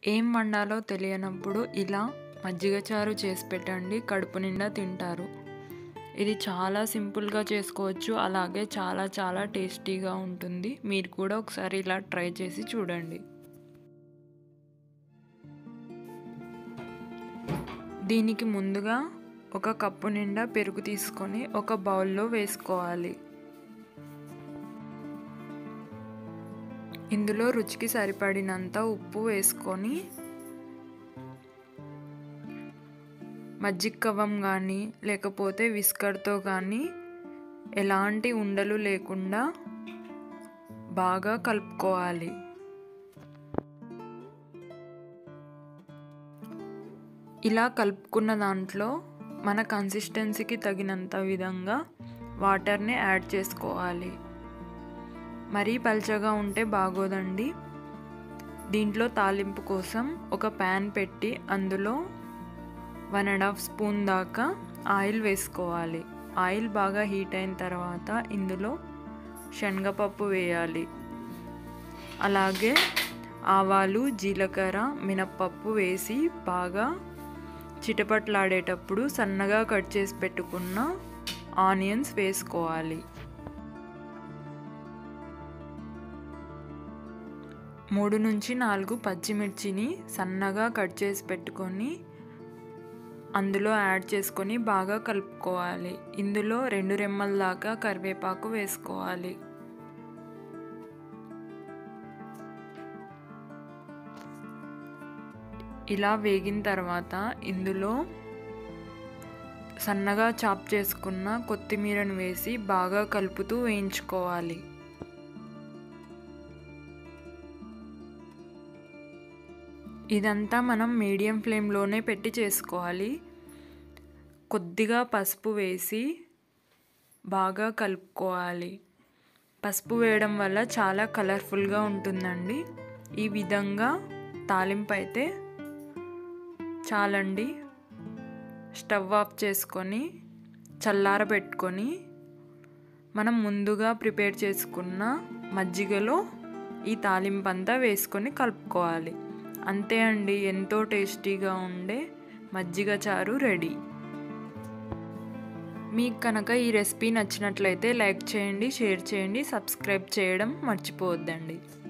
ఏం వండాలో తెలియనప్పుడు ఇలా మజ్జిగ చారు చేసి పెట్టండి కడుపు నిండా తింటారు ఇది చాలా సింపుల్గా చేసుకోవచ్చు అలాగే చాలా చాలా టేస్టీగా ఉంటుంది మీరు కూడా ఒకసారి ఇలా ట్రై చేసి చూడండి దీనికి ముందుగా ఒక కప్పు నిండా పెరుగు తీసుకొని ఒక బౌల్లో వేసుకోవాలి ఇందులో రుచికి సరిపడినంత ఉప్పు వేసుకొని మజ్జిగ కవ్వం కానీ లేకపోతే విస్కర్తో కానీ ఎలాంటి ఉండలు లేకుండా బాగా కలుపుకోవాలి ఇలా కలుపుకున్న దాంట్లో మన కన్సిస్టెన్సీకి తగినంత విధంగా వాటర్ని యాడ్ చేసుకోవాలి మరీ పల్చగా ఉంటే బాగోదండి దీంట్లో తాలింపు కోసం ఒక ప్యాన్ పెట్టి అందులో వన్ అండ్ హాఫ్ స్పూన్ దాకా ఆయిల్ వేసుకోవాలి ఆయిల్ బాగా హీట్ అయిన తర్వాత ఇందులో శనగపప్పు వేయాలి అలాగే ఆవాలు జీలకర్ర మినప్పప్పు వేసి బాగా చిటపట్లాడేటప్పుడు సన్నగా కట్ చేసి పెట్టుకున్న ఆనియన్స్ వేసుకోవాలి మూడు నుంచి నాలుగు పచ్చిమిర్చిని సన్నగా కట్ చేసి పెట్టుకొని అందులో యాడ్ చేసుకొని బాగా కలుపుకోవాలి ఇందులో రెండు రెమ్మల దాకా కరివేపాకు వేసుకోవాలి ఇలా వేగిన తర్వాత ఇందులో సన్నగా చాప్ చేసుకున్న కొత్తిమీరను వేసి బాగా కలుపుతూ వేయించుకోవాలి ఇదంతా మనం మీడియం ఫ్లేమ్లోనే పెట్టి చేసుకోవాలి కొద్దిగా పసుపు వేసి బాగా కలుపుకోవాలి పసుపు వేయడం వల్ల చాలా కలర్ఫుల్గా ఉంటుందండి ఈ విధంగా తాలింపు అయితే చాలండి స్టవ్ ఆఫ్ చేసుకొని చల్లారబెట్టుకొని మనం ముందుగా ప్రిపేర్ చేసుకున్న మజ్జిగలో ఈ తాలింపు అంతా వేసుకొని కలుపుకోవాలి అంతే అండి ఎంతో టేస్టీగా ఉండే మజ్జిగ చారు రెడీ మీకు కనుక ఈ రెసిపీ నచ్చినట్లయితే లైక్ చేయండి షేర్ చేయండి సబ్స్క్రైబ్ చేయడం మర్చిపోవద్దండి